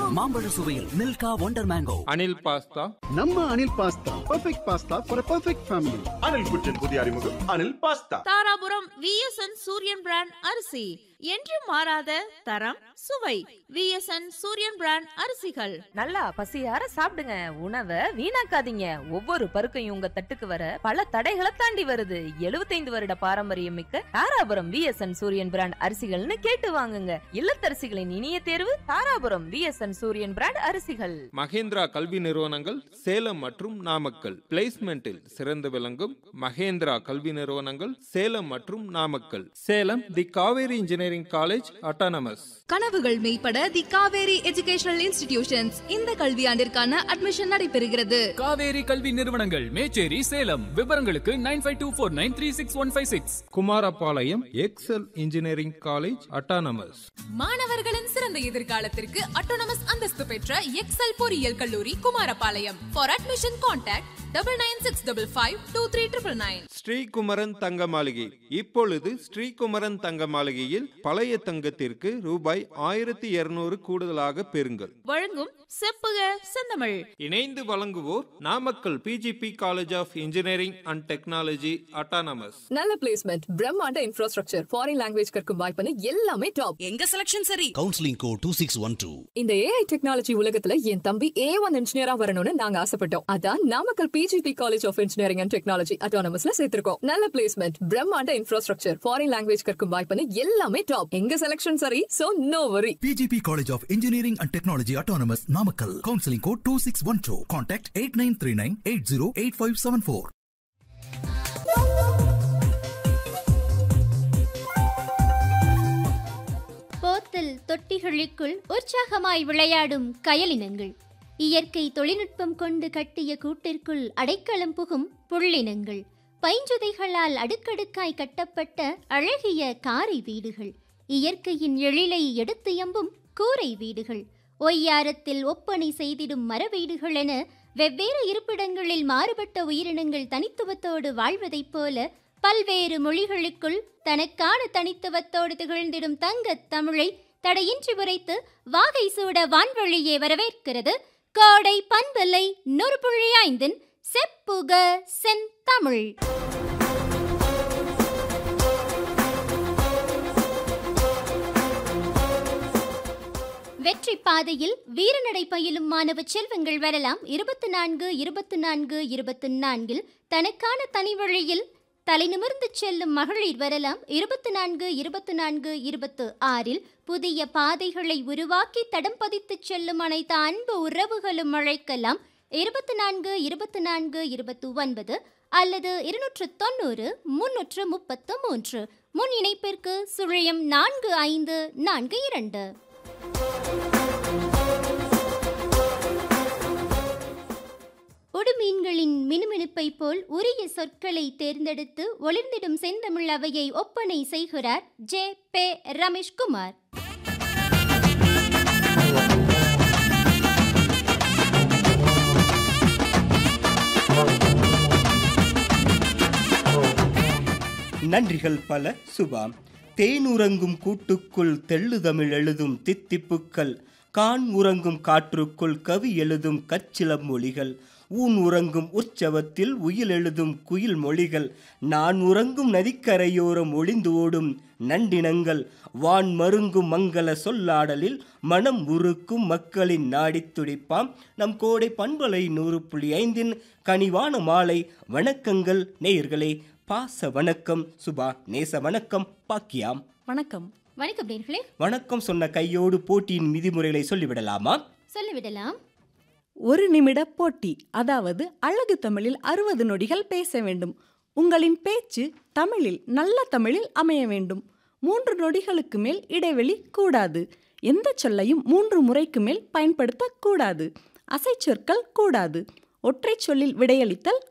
மாம்பழ சுவையில் Milka wonder mango Anil pasta நம்ம Anil pasta perfect pasta for perfect family Anil cuisine புதிய அறிமுகம் Anil pasta Dharapuram VSN Suriyan brand அரிசி என்று மாறாத தரம் சுவை விஎஸ்என் சூரியன் பிராண்ட் அரிசிகள் நல்லா பசியார சாப்பிடுங்க உணவை வீணாக்காதீங்க ஒவ்வொரு பருக்கையும் உங்க தட்டுக்கு வர பல தடைகளை தாண்டி வருது 75 வருட பாரம்பரியம் மிக்க தாராபுரம் விஎஸ்என் சூரியன் பிராண்ட் அரிசிகள்னு கேட்டு வாங்குங்க இல்லத்தரசிகளின் இனிய தேர்வு தாராபுரம் விஎஸ்என் சூரியன் பிராண்ட் அரிசிகள் மகேந்திரா கல்வி நிறுவனங்கள் சேலம் மற்றும் நாமக்கல் பிளேஸ்மெண்டில் சிறந்து விளங்கும் மகேந்திரா கல்வி நிறுவனங்கள் சேலம் மற்றும் Namakkal Salem the Kaveri engineering college autonomous கனவுகள் மெய்ப்பட தி காவேரி எஜுகேஷனல் இன்ஸ்டிடியூஷன்ஸ் இந்த கல்வியாண்டிற்கான அட்மிஷன் நடைபெறுகிறது காவேரி கல்வி நிறுவனங்கள் மேச்சேரி சேலம் விவரங்களுக்கு nine five two four nine three six one five six Kumarapalayam Excel engineering college autonomous மாணவர்களின் சிறந்த எதிர்காலத்திற்கு அட்டோனமஸ் அந்தஸ்து பெற்ற எக்ஸல் பொறியியல் கல்லூரி Kumarapalayam for admission contact double nine six double five two three triple nine Srikumaran தங்க மாளிகை இப்பொழுது ஸ்ரீகுமரன் தங்க மாளிகையில் பழைய தங்கத்திற்கு ரூபாய் ஆயிரத்தி இருநூறு கூடுதலாக பெறுங்கள் வழங்கும் செப்புக செந்தமிழ் இணைந்து வழங்குவோர் Namakkal PGP college of engineering and technology autonomous நல்ல பிளேஸ்மெண்ட் பிரம்மாண்ட இன்ஃப்ராஸ்ட்ரக்சர் ஃபாரின் லாங்குவேஜ் கற்கும் வாய்ப்புன்னு எல்லாமே டாப் எங்க செலக்ஷன் சரி counselling code two six one two இந்த ஏஐ டெக்னாலஜி உலகத்துல என் தம்பி ஏ ஒன் இன்ஜினியரா வரணும்னு நாங்க ஆசைப்பட்டோம் அதான் Namakkal PGP college of engineering and technology அட்டானமஸ்ல சேர்த்திருக்கோம் நல்ல பிளேஸ்மெண்ட் பிரம்மாண்ட இன்ஃப்ராஸ்ட்ரக்சர் ஃபாரின் லாங்குவேஜ் கற்கும் வாய்ப்புன்னு எல்லாமே டாப் எங்க செலக்ஷன் சரி so no worry PGP College of Engineering and Technology Autonomous Namakkal. Counseling code 2612. Contact 8939 808574. போத்தல் தொட்டிகளுக்குள் உற்சாகமாய் விளையாடும் கயலினங்கள் இயற்கை தொழில்நுட்பம் கொண்டு கட்டிய கூட்டிற்குள் அடைக்கலம் புகும் புள்ளினங்கள் பைஞ்சுதைகளால் அடுக்கடுக்காய் கட்டப்பட்ட அழகிய காரை வீடுகள் இயற்கையின் எழிலை எடுத்து எம்பும் கூரை வீடுகள் ஒய்யாரத்தில் ஒப்பனை செய்திடும் மர வீடுகள் என வெவ்வேறு இருப்பிடங்களில் மாறுபட்ட உயிரினங்கள் தனித்துவத்தோடு வாழ்வதைப் போல பல்வேறு மொழிகளுக்குள் தனக்கான தனித்துவத்தோடு திகழ்ந்திடும் தங்கத் தமிழை தடையின்றி உரைத்து வாகை சூட வான்வழியே வரவேற்கிறது கோடை பண்பலை நூறு புள்ளி ஐந்தின் செப்புக செந்தமிழ் வெற்றி பாதையில் வீரநடை பயிலும் மாணவ செல்வங்கள் வரலாம் இருபத்தி நான்கு இருபத்தி நான்கு இருபத்தி நான்கில் தனக்கான தனி வழியில் தலைநிமிர்ந்து செல்லும் மகளிர் வரலாம் இருபத்தி நான்கு இருபத்தி நான்கு இருபத்து ஆறில் புதிய பாதைகளை உருவாக்கி தடம் பதித்து செல்லும் அனைத்து அன்பு உறவுகளும் அழைக்கலாம் இருபத்தி நான்கு இருபத்தி நான்கு இருபத்தி ஒன்பது அல்லது இருநூற்று தொண்ணூறு முன்னூற்று முப்பத்து மூன்று முன் இணைப்பிற்கு சுழியம் நான்கு ஐந்து நான்கு இரண்டு உடுமீன்களின் மினுமினுப்பை போல் உரிய சொற்களை தேர்ந்தெடுத்து ஒளிர்ந்திடும் செந்தமிழ் அவையை ஒப்பனை செய்கிறார் ஜே பே ரமேஷ்குமார் நன்றிகள் பல சுபாம் தேனுறங்கும் கூட்டுக்குள் தெள்ளு தமிழ் எழுதும் தித்திப்புக்கள் கான் உறங்கும் காற்றுக்குள் கவி எழுதும் கச்சிலம் மொழிகள் ஊன் உறங்கும் உற்சவத்தில் உயில் எழுதும் குயில் மொழிகள் நான் உறங்கும் நதிக்கரையோரம் ஒளிந்து ஓடும் நண்டினங்கள் வான் மருங்கும் மங்கள சொல்லாடலில் மனம் உருக்கும் மக்களின் நாடித் துடிப்பாம் நம் கோடை பண்பலை நூறு புள்ளி ஐந்தின் கனிவான மாலை வணக்கங்கள் நேயர்களே பாச வணக்கம் சுபா நேச வணக்கம் பாக்கியாம் வணக்கம் வணக்கம் நேர்களே வணக்கம் சொன்ன கையோடு போட்டியின் விதிமுறைகளை சொல்லிவிடலாமா சொல்லிவிடலாம் ஒரு நிமிட போட்டி அதாவது அழகு தமிழில் அறுபது நொடிகள் பேச வேண்டும் உங்களின் பேச்சு தமிழில் நல்ல தமிழில் அமைய வேண்டும் மூன்று நொடிகளுக்கு மேல் இடைவெளி கூடாது எந்த சொல்லையும் மூன்று முறைக்கு மேல் பயன்படுத்தக்கூடாது அசைச்சொற்கள் கூடாது ஒற்றை சொல்லில் விடையளித்தல்